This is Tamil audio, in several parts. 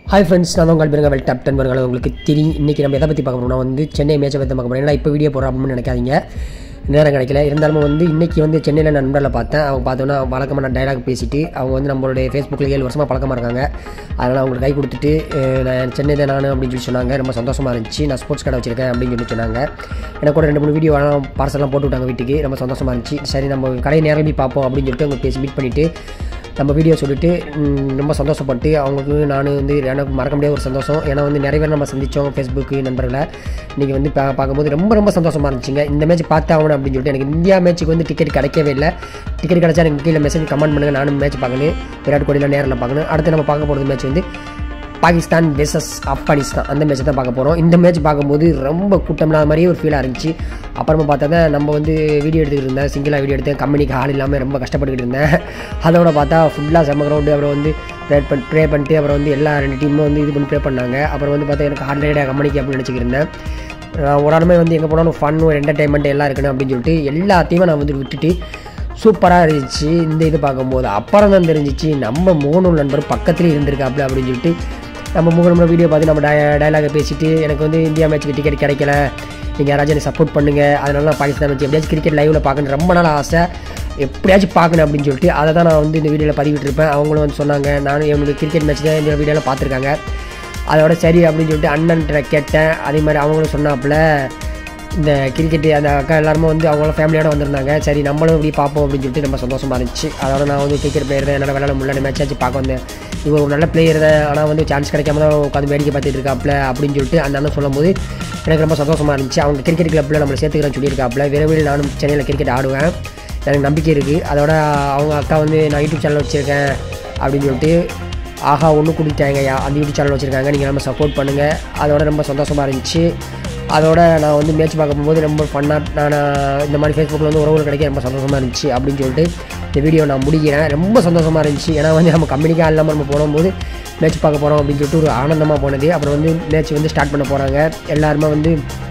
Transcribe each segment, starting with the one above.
ஹாய் ஃப்ரெண்ட்ஸ் நான் தான் உங்கள் பிறங்க வெல் டாப் டென் வருங்கள் உங்களுக்கு தெரியும் இன்றைக்கி நம்ம எதை பற்றி பார்க்க போகிறோம்னா வந்து சென்னை மேட்சை பற்றி பார்க்க போகிறோம் ஏன்னா இப்போ வீடியோ போடுறோம் அப்படின்னு நினைக்காதீங்க நேரம் கிடைக்கல இருந்தாலும் வந்து இன்றைக்கி வந்து சென்னையில் நான் நண்பரில் பார்த்தேன் அவங்க பார்த்தோன்னா வழக்கமாக நான் டைலாக் பேசிட்டு அவங்க வந்து நம்மளுடைய ஃபேஸ்புக்கில் ஏழு வருஷமாக பழக்கமாக இருக்காங்க அதனால் அவங்களுக்கு கை கொடுத்துட்டு அஹ், நான் சென்னை தான் நான் அப்படின்னு சொல்லி சொன்னாங்க ரொம்ப சந்தோஷமாக இருந்துச்சு நான் ஸ்போர்ட்ஸ் கடை வச்சிருக்கேன் அப்படின்னு சொல்லி சொன்னாங்க எனக்கு கூட ரெண்டு மூணு வீடியோ பார்சல்லாம் போட்டு விட்டாங்க வீட்டுக்கு ரொம்ப சந்தோஷமாக இருந்துச்சு சரி நம்ம கடையை நேரில் போய் பார்ப்போம் அப்படின்னு சொல்லிட்டு அவங்க பேசி மீட் பண்ணிவிட்டு நம்ம வீடியோ சொல்லிட்டு ம், ரொம்ப சந்தோஷப்பட்டு அவங்களுக்கு நான் வந்து எனக்கு மறக்க முடியாத ஒரு சந்தோஷம் ஏன்னா வந்து நிறைய பேர் நம்ம சந்தித்தோம் ஃபேஸ்புக்கு நண்பர்களை இன்றைக்கி வந்து பா பார்க்கும்போது ரொம்ப ரொம்ப சந்தோஷமாக இருந்துச்சுங்க இந்த மேட்ச் பார்த்து ஆகணும் அப்படின்னு சொல்லிட்டு எனக்கு இந்தியா மேட்ச்சுக்கு வந்து டிக்கெட் கிடைக்கவே இல்லை டிக்கெட் கிடைச்சா எனக்கு கீழே மெசேஜ் கமெண்ட் பண்ணுங்கள் நானும் மேட்ச் பார்க்கணும் விராட் கோலியில் நேரில் பார்க்கணும் அடுத்து நம்ம பார்க்க போகிறது மேட்ச் வந்து பாகிஸ்தான் வெர்சஸ் ஆப்கானிஸ்தான் அந்த மேட்ச்சை தான் பார்க்க போகிறோம் இந்த மேட்ச் பார்க்கும்போது ரொம்ப கூட்டம் இல்லாத மாதிரியே ஒரு ஃபீலாக இருந்துச்சு அப்புறமா பார்த்தா தான் நம்ம வந்து வீடியோ எடுத்துக்கிட்டு இருந்தேன் சிங்கிளாக வீடியோ எடுத்தேன் கம்பெனிக்கு ஆள் இல்லாமல் ரொம்ப கஷ்டப்பட்டுக்கிட்டு இருந்தேன் அதோட பார்த்தா ஃபுல்லாக செம்ம கிரவுண்டு அப்புறம் வந்து ப்ரே பண் ப்ரே பண்ணிட்டு அப்புறம் வந்து எல்லா ரெண்டு டீமும் வந்து இது பண்ணி ப்ரே பண்ணாங்க அப்புறம் வந்து பார்த்தா எனக்கு ஹண்ட்ரட் கம்பெனிக்கு அப்படின்னு நினச்சிக்கிருந்தேன் நான் ஒரு ஆளுமே வந்து எங்கே போனாலும் ஃபன் ஒரு என்டர்டைன்மெண்ட் எல்லாம் இருக்கணும் அப்படின்னு சொல்லிட்டு எல்லாத்தையுமே நான் வந்து விட்டுட்டு சூப்பராக இருந்துச்சு இந்த இது பார்க்கும்போது அப்புறம் தான் தெரிஞ்சிச்சு நம்ம மூணு நண்பர் பக்கத்துலேயே இருந்திருக்காப்புல அப்படின்னு சொல்லிட்டு நம்ம மூணு நம்ம வீடியோ பார்த்து நம்ம டய டயலாகை பேசிட்டு எனக்கு வந்து இந்தியா மேட்ச்சுக்கு டிக்கெட் கிடைக்கல நீங்கள் யாராச்சும் எனக்கு சப்போர்ட் பண்ணுங்கள் அதனால நான் பாகிஸ்தான் மேட்ச் எப்படியாச்சும் கிரிக்கெட் லைவில் பார்க்கணும் ரொம்ப நாள் ஆசை எப்படியாச்சும் பார்க்கணும் அப்படின்னு சொல்லிட்டு அதை தான் நான் வந்து இந்த வீடியோவில் பதிவிட்டிருப்பேன் அவங்களும் வந்து சொன்னாங்க நானும் என்னுடைய கிரிக்கெட் மேட்ச் தான் இந்த வீடியோவில் பார்த்துருக்காங்க அதோட சரி அப்படின்னு சொல்லிட்டு அண்ணன்ட்ட கேட்டேன் அதே மாதிரி அவங்களும் சொன்னாப்புல இந்த கிரிக்கெட்டு அந்த அக்கா எல்லாருமே வந்து அவங்கள ஃபேமிலியோட வந்திருந்தாங்க சரி நம்மளும் இப்படி பார்ப்போம் அப்படின்னு சொல்லிட்டு ரொம்ப சந்தோஷமாக இருந்துச்சு அதோட நான் வந்து கிரிக்கெட் பிளேயர் தான் என்னால் விளையாட முடியல மேட்ச் ஆச்சு பார்க்க வந்தேன் இவர் ஒரு நல்ல பிளேயர் தான் ஆனால் வந்து சான்ஸ் கிடைக்காம தான் உட்காந்து வேடிக்கை பார்த்துட்டு இருக்காப்புல அப்படின்னு சொல்லிட்டு அந்த அண்ணன் சொல்லும்போது எனக்கு ரொம்ப சந்தோஷமாக இருந்துச்சு அவங்க கிரிக்கெட் கிளப்பில் நம்மளை சேர்த்துக்கிறேன்னு சொல்லியிருக்காப்புல விரைவில் நானும் சென்னையில் கிரிக்கெட் ஆடுவேன் எனக்கு நம்பிக்கை இருக்குது அதோட அவங்க அக்கா வந்து நான் யூடியூப் சேனல் வச்சுருக்கேன் அப்படின்னு சொல்லிட்டு ஆஹா ஒன்று கூட்டிட்டாங்கய்யா அந்த யூடியூப் சேனல் வச்சுருக்காங்க நீங்கள் நம்ம சப்போர்ட் பண்ணுங்கள் அதோட ரொம்ப சந்தோஷமாக இருந்துச்சு அதோட நான் வந்து மேட்ச் பார்க்க போகும்போது ரொம்ப ஃபன்னாக நான் இந்த மாதிரி ஃபேஸ்புக்கில் வந்து உறவுகள் கிடைக்க ரொம்ப சந்தோஷமாக இருந்துச்சு அப்படின்னு சொல்லிட்டு இந்த வீடியோ நான் முடிக்கிறேன் ரொம்ப சந்தோஷமாக இருந்துச்சு ஏன்னா வந்து நம்ம கம்பெனிக்காக இல்லாமல் நம்ம போகும்போது மேட்ச் பார்க்க போகிறோம் அப்படின்னு சொல்லிட்டு ஒரு ஆனந்தமாக போனது அப்புறம் வந்து மேட்ச் வந்து ஸ்டார்ட் பண்ண போகிறாங்க எல்லாருமே வந்து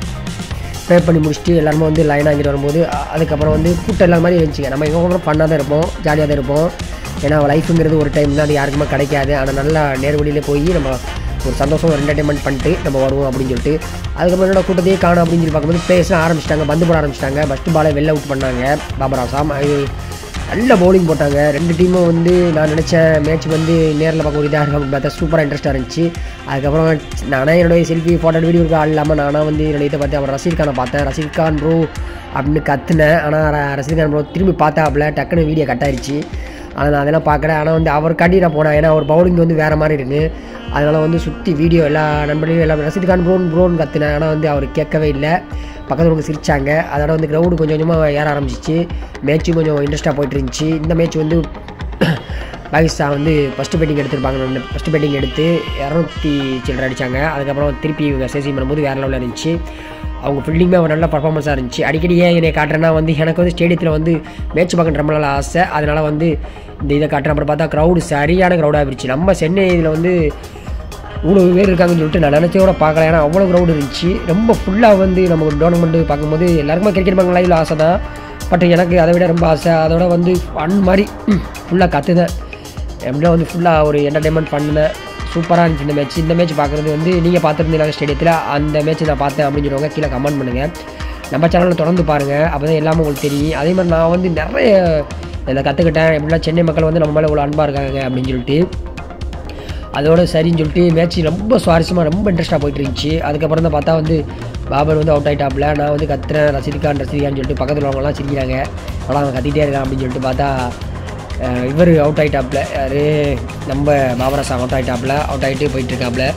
ப்ரே பண்ணி முடிச்சுட்டு எல்லாருமே வந்து லைனாக இங்கிட்டு வரும்போது அ- அதுக்கப்புறம் வந்து கூட்டம் இல்லாத மாதிரி இருந்துச்சுங்க நம்ம எங்கே போகிறோம் ஃபன்னாக தான் இருப்போம் ஜாலியாக தான் இருப்போம் ஏன்னா லைஃபுங்கிறது ஒரு டைம் தான் அது யாருக்குமே கிடைக்காது ஆனால் நல்லா நேர்வழியில் போய் நம்ம ஒரு சந்தோஷம் ஒரு என்டர்டைன்மெண்ட் பண்ணிட்டு நம்ம வருவோம் அப்படின்னு சொல்லிட்டு அதுக்கப்புறம் என்னோட கூட்டத்தையே காணும் அப்படின்னு சொல்லி பார்க்கும்போது பிளேயர்ஸ்லாம் ஆரம்பிச்சிட்டாங்க பந்து போட ஆரம்பிச்சிட்டாங்க ஃபஸ்ட்டு பாலை வெளில அவுட் பண்ணாங்க பாபர் ஆசாம் அது நல்ல பவுலிங் போட்டாங்க ரெண்டு டீமும் வந்து நான் நினச்சேன் மேட்ச் வந்து நேரில் பார்க்க ஒரு இதாக இருக்கும் அப்படின்னு பார்த்தா சூப்பராக இன்ட்ரெஸ்ட்டாக இருந்துச்சு அதுக்கப்புறம் நானே என்னுடைய செல்ஃபி ஃபோட்டோ வீடியோ இருக்க ஆள் இல்லாமல் நானாக வந்து என்னுடைய இதை பார்த்து அப்புறம் ரஷீத் கானை பார்த்தேன் ரஷீத் கான் ப்ரோ அப்படின்னு கத்துனேன் ஆனால் ர- ரஷீத் கான் ப்ரோ திரும்பி பார்த்தாப்புல டக்குன்னு வீடியோ கட் ஆயிடுச்சு ஆனால் நான் அதெல்லாம் பார்க்கல ஆனால் வந்து அவருக்காண்டி நான் போனேன் ஏன்னா அவர் பவுலிங் வந்து வேறு மாதிரி இருக்கு அதனால் வந்து சுற்றி வீடியோ எல்லா நண்பர்களையும் எல்லாம் ரஷீத் கான் ப்ரோன் ப்ரோன்னு கத்துனேன் ஆனால் வந்து அவர் கேட்கவே இல்லை பக்கத்தில் வந்து சிரிச்சாங்க அதோட வந்து கிரவுண்டு கொஞ்சம் கொஞ்சமாக ஏற ஆரம்பிச்சிச்சு மேட்ச்சும் கொஞ்சம் இன்ட்ரெஸ்ட்டாக போயிட்டு இருந்துச்சு இந்த மேட்ச் வந்து பாகிஸ்தான் வந்து ஃபஸ்ட்டு பேட்டிங் எடுத்திருப்பாங்க ஃபஸ்ட்டு பேட்டிங் எடுத்து இரநூத்தி சில்லரை அடித்தாங்க அதுக்கப்புறம் திருப்பி இவங்க சேசிங் பண்ணும்போது வேறு லெவலில் இருந்துச்சு அவங்க ஃபீல்டிங்குமே ஒரு நல்ல பர்ஃபார்மன்ஸாக இருந்துச்சு அடிக்கடி ஏன் என்னை காட்டுறேன்னா வந்து எனக்கு வந்து ஸ்டேடியத்தில் வந்து மேட்ச் பார்க்க ரொம்ப நாள் ஆசை அதனால் வந்து இந்த இதை காட்டுறேன் அப்புறம் பார்த்தா க்ரௌடு சரியான க்ரௌடாக இருந்துச்சு நம்ம சென்னை இதில் வந்து இவ்வளோ பேர் இருக்காங்கன்னு சொல்லிட்டு நான் நினச்சோட பார்க்கல ஏன்னா அவ்வளோ க்ரௌடு இருந்துச்சு ரொம்ப ஃபுல்லாக வந்து நம்ம ஒரு டோர்னமெண்ட் பார்க்கும்போது எல்லாருக்குமே கிரிக்கெட் பார்க்க லைவில் ஆசை தான் பட் எனக்கு அதை விட ரொம்ப ஆசை அதோட வந்து ஃபன் மாதிரி ஃபுல்லாக கற்றுதேன் எப்படின்னா வந்து ஃபுல்லாக ஒரு என்டர்டைன்மெண்ட் பண்ணேன் சூப்பராக இருந்துச்சு இந்த மேட்ச் இந்த மேட்ச் பார்க்குறது வந்து நீங்கள் பார்த்துருந்தீங்க ஸ்டேடியத்தில் அந்த மேட்ச் நான் பார்த்தேன் அப்படின்னு சொல்லுவாங்க கீழே கமெண்ட் பண்ணுங்கள் நம்ம சேனலில் தொடர்ந்து பாருங்கள் அப்போ தான் எல்லாமே உங்களுக்கு தெரியும் அதே மாதிரி நான் வந்து நிறைய இதை கற்றுக்கிட்டேன் எப்படின்னா சென்னை மக்கள் வந்து நம்ம மேலே இவ்வளோ அன்பாக இருக்காங்க அப்படின்னு சொல்லிட்டு அதோட சரின்னு சொல்லிட்டு மேட்ச் ரொம்ப சுவாரஸ்யமாக ரொம்ப இன்ட்ரெஸ்ட்டாக போயிட்டு இருந்துச்சு அதுக்கப்புறம் தான் பார்த்தா வந்து பாபர் வந்து அவுட் ஆகிட்டாப்ல நான் வந்து கத்துறேன் ரசித் கான் ரசித் கான்னு சொல்லிட்டு பக்கத்தில் உள்ளவங்கலாம் சிரிக்கிறாங்க ஆனால் அவன் கத்திட்டே இருக்கான் அப்படின்னு சொல்லிட்டு பார்த்தா அஹ், இவர் அவுட் ஆகிட்டாப்ல யார் நம்ம பாபர் சாங் அவுட் ஆகிட்டாப்ல அவுட் ஆகிட்டு போயிட்டு இருக்காப்ல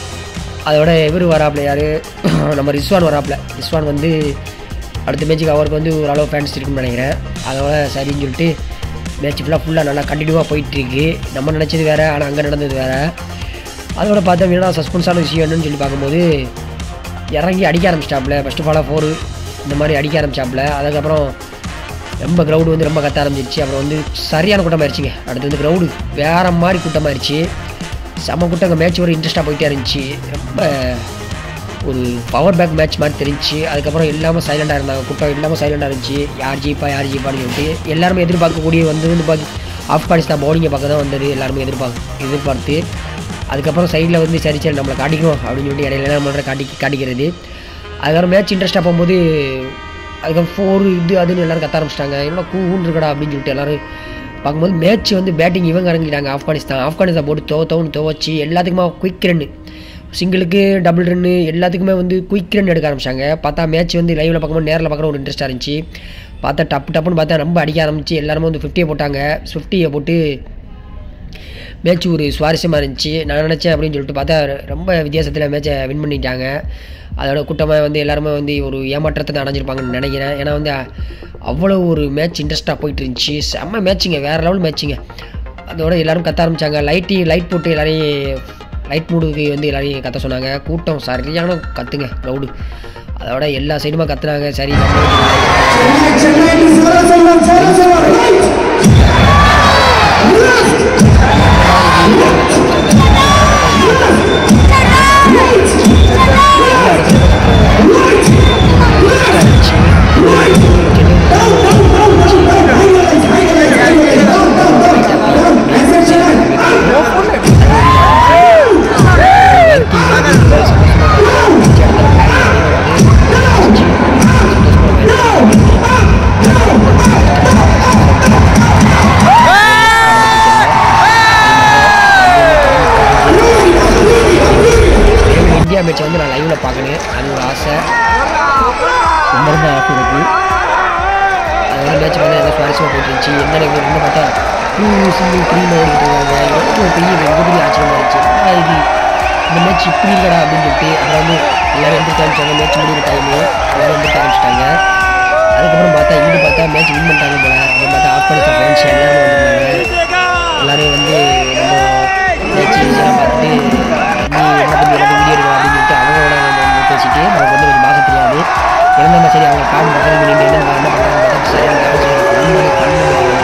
அதோட இவர் வராப்ல யார் நம்ம ரிஸ்வான் வராப்ல ரிஸ்வான் வந்து அடுத்த மேட்ச்சுக்கு அவருக்கு வந்து ஒரு அளவு ஃபேன்ஸ் இருக்குன்னு நினைக்கிறேன் அதோட சரின்னு சொல்லிட்டு மேட்ச் ஃபுல்லாக ஃபுல்லாக நல்லா கண்டினியூவாக போயிட்டுருக்கு நம்ம நினச்சது வேறு ஆனால் அங்கே நடந்தது வேறு அதோட பார்த்தா வீணா சஸ்பென்ஸான விஷயம் என்னன்னு சொல்லி பார்க்கும்போது இறங்கி அடிக்க ஆரம்பிச்சிட்டாப்புல ஃபஸ்ட்டு ஃபாலாக ஃபோரு இந்த மாதிரி அடிக்க ஆரம்பிச்சாப்புல அதுக்கப்புறம் ரொம்ப க்ரௌடு வந்து ரொம்ப கத்த ஆரம்பிச்சிருச்சு அப்புறம் வந்து சரியான கூட்டமாயிருச்சுங்க அடுத்து வந்து க்ரௌடு வேறு மாதிரி கூட்டமாயிருச்சு செம்ம கூட்டம் அங்கே மேட்ச் ஒரு இன்ட்ரெஸ்ட்டாக போயிட்டே இருந்துச்சு ரொம்ப ஒரு பவர் பேக் மேட்ச் மாதிரி தெரிஞ்சுச்சு அதுக்கப்புறம் எல்லாமே சைலண்டாக இருந்தாங்க கூட்டம் எல்லாமே சைலண்டாக இருந்துச்சு யார் ஜீப்பா யார் ஜீப்பான்னு சொல்லிட்டு எல்லாருமே எதிர்பார்க்கக்கூடிய வந்து வந்து பாக்கி ஆப்கானிஸ்தான் பவுலிங்கை பார்க்க தான் வந்தது எல்லாருமே எதிர்பார்க்க எதிர்பார்த்து அதுக்கப்புறம் சைடில் வந்து சரி சரி நம்மளை காட்டிக்கணும் அப்படின்னு சொல்லிட்டு இடையில என்ன பண்ணுற காட்டி காட்டிக்கிறது அதுக்கப்புறம் மேட்ச் இன்ட்ரெஸ்ட்டாக போகும்போது அதுக்கப்புறம் ஃபோர் இது அதுன்னு எல்லாரும் கத்த ஆரம்பிச்சிட்டாங்க என்ன கூண்டு இருக்கடா அப்படின்னு சொல்லிட்டு எல்லாரும் பார்க்கும்போது மேட்ச் வந்து பேட்டிங் இவங்க இறங்கிட்டாங்க ஆப்கானிஸ்தான் ஆப்கானிஸ்தான் போட்டு தோ தோன்னு துவச்சி எல்லாத்துக்குமே குயிக் ரன்னு சிங்கிளுக்கு டபுள் ரன்னு எல்லாத்துக்குமே வந்து குயிக் ரன் எடுக்க ஆரம்பிச்சாங்க பார்த்தா மேட்ச் வந்து லைவில் பார்க்கும்போது நேரில் பார்க்குற ஒரு இன்ட்ரெஸ்ட்டாக இருந்துச்சு பார்த்தா டப்பு டப்புன்னு பார்த்தா ரொம்ப அடிக்க ஆரம்பிச்சு எல்லாருமே வந்து ஃபிஃப்டியை போட்டாங்க ஃபிஃப்டியை போட்டு மேட்ச் ஒரு சுவாரஸ்யமாக இருந்துச்சு நான் நினச்சேன் அப்படின்னு சொல்லிட்டு பார்த்தா ரொம்ப வித்தியாசத்தில் மேட்சை வின் பண்ணிட்டாங்க அதோட கூட்டமாக வந்து எல்லாருமே வந்து ஒரு ஏமாற்றத்தை தான் அடைஞ்சிருப்பாங்கன்னு நினைக்கிறேன் ஏன்னா வந்து அவ்வளோ ஒரு மேட்ச் இன்ட்ரெஸ்ட்டாக போயிட்டு இருந்துச்சு செம்ம மேட்ச்சுங்க வேறு லெவல் மேட்ச்சுங்க அதோட எல்லாரும் கத்த ஆரம்பித்தாங்க லைட்டி லைட் போட்டு எல்லாரையும் லைட் மூடுக்கு வந்து எல்லாரையும் கத்த சொன்னாங்க கூட்டம் சரியான கத்துங்க க்ரௌடு அதோட எல்லா சைடுமா கத்துனாங்க சரி இந்தியா மேட்சை வந்து நான் லைவில் பார்க்கணும் அது ஒரு ஆசை ரொம்ப ரொம்ப ஆசை இருக்கு அதனால மேட்ச் வந்து எல்லாம் சுவாரஸ்யமாக போயிட்டு இருந்துச்சு எந்த நேரம் வந்து பார்த்தா டூ சிங்கிள் த்ரீ ஓடிட்டு இருக்காங்க எனக்கு ஒரு பெரிய ரொம்ப பெரிய ஆச்சரியமாக இருந்துச்சு ஆனா இது இந்த மேட்ச் இப்படி இருக்கடா அப்படின்னு சொல்லிட்டு அப்புறம் வந்து எல்லாரும் எந்திரிக்க ஆரம்பிச்சாங்க மேட்ச் முடிகிற டைமு எல்லாரும் எந்திரிக்க ஆரம்பிச்சிட்டாங்க அதுக்கப்புறம் பார்த்தா இங்கிட்டு பார்த்தா மேட்ச் வின் பண்ணிட்டாங்க போல அப்புறம் பார்த்தா ஆப்கானிஸ்தான் ஃபேன்ஸ் எல்லாரும் வந்திருந்தாங்க எல்லாரும் வந்து நம்ம மேட்ச் இதெல்லாம் பார்த்துட்டு நீ என்ன பண்ணி எனக்கு வீடியோ எடுக்கலாம் அப்படின்னு சொல்லிட்டு அவங்களோட நம்ம பேசிட்டு நமக்கு வந்து கொஞ்சம் பார்க்க தெரியாது இருந்தாலும் சரி அவங்க கால் பக்கத்தில் நின்று என்ன என்ன பண்ணுறாங்க பார்த்தா சரி கவனிச்சு கண்ணு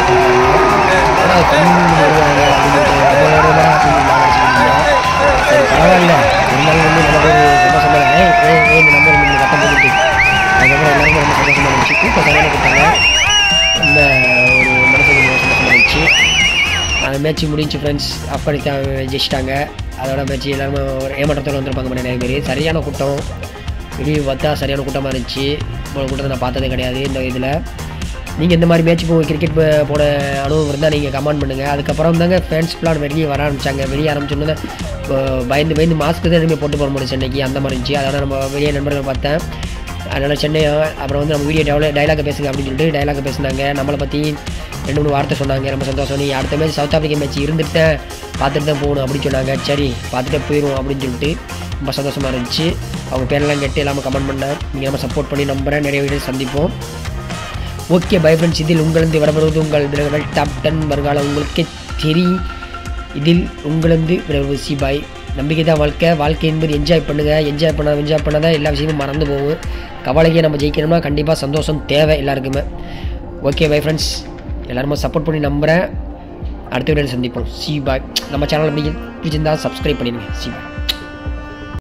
ஆனால் கண்ணு வருவாங்க அப்படின்னு சொல்லிட்டு நம்மளோட தான் அப்படின்னு நான் நினச்சிட்டு இருந்தேன் சரி பரவாயில்ல இருந்தாலும் வந்து நமக்கு ஒரு சந்தோஷமா ஏய் ஏய் ஏய் இந்த நம்பர் நம்ம கட்டம் போட்டுட்டு அதுக்கப்புறம் எல்லாருமே ரொம்ப சந்தோஷமா இருந்துச்சு கூட்டம் சரியான கொடுத்தாங்க ரொம்ப ஒரு மனசுக்கு ரொம்ப சந்தோஷமா இருந்துச்சு அந்த மேட்ச் முடிஞ்சு ஃப்ரெண்ட்ஸ் ஆப்கானிஸ்தான் ஜெயிச்சிட்டாங்க அதோட மேட்ச் எல்லாருமே ஒரு ஏமாற்றத்தோடு வந்திருப்பாங்க நிறைய பேர் சரியான கூட்டம் வெளியே பார்த்தா சரியான கூட்டமாக இருந்துச்சு இவ்வளோ கூட்டத்தை நான் பார்த்ததே கிடையாது இந்த இதில் நீங்கள் இந்த மாதிரி மேட்ச் போ கிரிக்கெட் போட அனுபவம் இருந்தால் நீங்கள் கமெண்ட் பண்ணுங்கள் அதுக்கப்புறம் தாங்க ஃபேன்ஸ் பிளான் வெளியே வர ஆரம்பிச்சாங்க வெளியே ஆரம்பிச்சோன்னே பயந்து பயந்து மாஸ்க்கு தான் எதுவுமே போட்டு போக முடியும் சென்னைக்கு அந்த மாதிரி இருந்துச்சு அதோட நம்ம வெளியே நண்பர்கள் பார்த்தேன் அதனால் சென்னை அப்புறம் வந்து நம்ம வீடியோ டெவல டைலாக பேசுங்க அப்படின்னு சொல்லிட்டு டைலாக பேசினாங்க நம்மளை பற்றி ரெண்டு மூணு வார்த்தை சொன்னாங்க ரொம்ப சந்தோஷம் நீ அடுத்த மேட்ச் சவுத் ஆஃப்ரிக்கா மேட்ச் இருந்துட்டு தான் பார்த்துட்டு தான் போகணும் அப்படின்னு சொன்னாங்க சரி பார்த்துட்டு போயிடும் அப்படின்னு சொல்லிட்டு ரொம்ப சந்தோஷமாக இருந்துச்சு அவங்க பேரெல்லாம் கேட்டு எல்லாமே கமெண்ட் பண்ணேன் நீங்கள் நம்ம சப்போர்ட் பண்ணி நம்புகிறேன் நிறைய வீடியோ சந்திப்போம் ஓகே பை ஃப்ரெண்ட்ஸ் இதில் உங்களது வரப்படுவது உங்கள் விலங்குகள் டாப் டென் வருங்காலம் உங்களுக்கே தெரியும் இதில் உங்களது விலகுவது சி பாய் நம்பிக்கை தான் வாழ்க்கை வாழ்க்கை என்பது என்ஜாய் பண்ணுங்கள் என்ஜாய் பண்ண என்ஜாய் பண்ணால் தான் எல்லா விஷயமும் மறந்து போகும் கவலைக்கே நம்ம ஜெயிக்கணும்னா கண்டிப்பாக சந்தோஷம் தேவை எல்லாருக்குமே ஓகே பை ஃப்ரெண்ட்ஸ் எல்லாருமே சப்போர்ட் பண்ணி நம்புகிறேன் அடுத்த வீடியோவில் சந்திப்போம் சி பாய் நம்ம சேனல் பிடிச்சிருந்தா சப்ஸ்கிரைப் பண்ணிடுங்க சி பாய்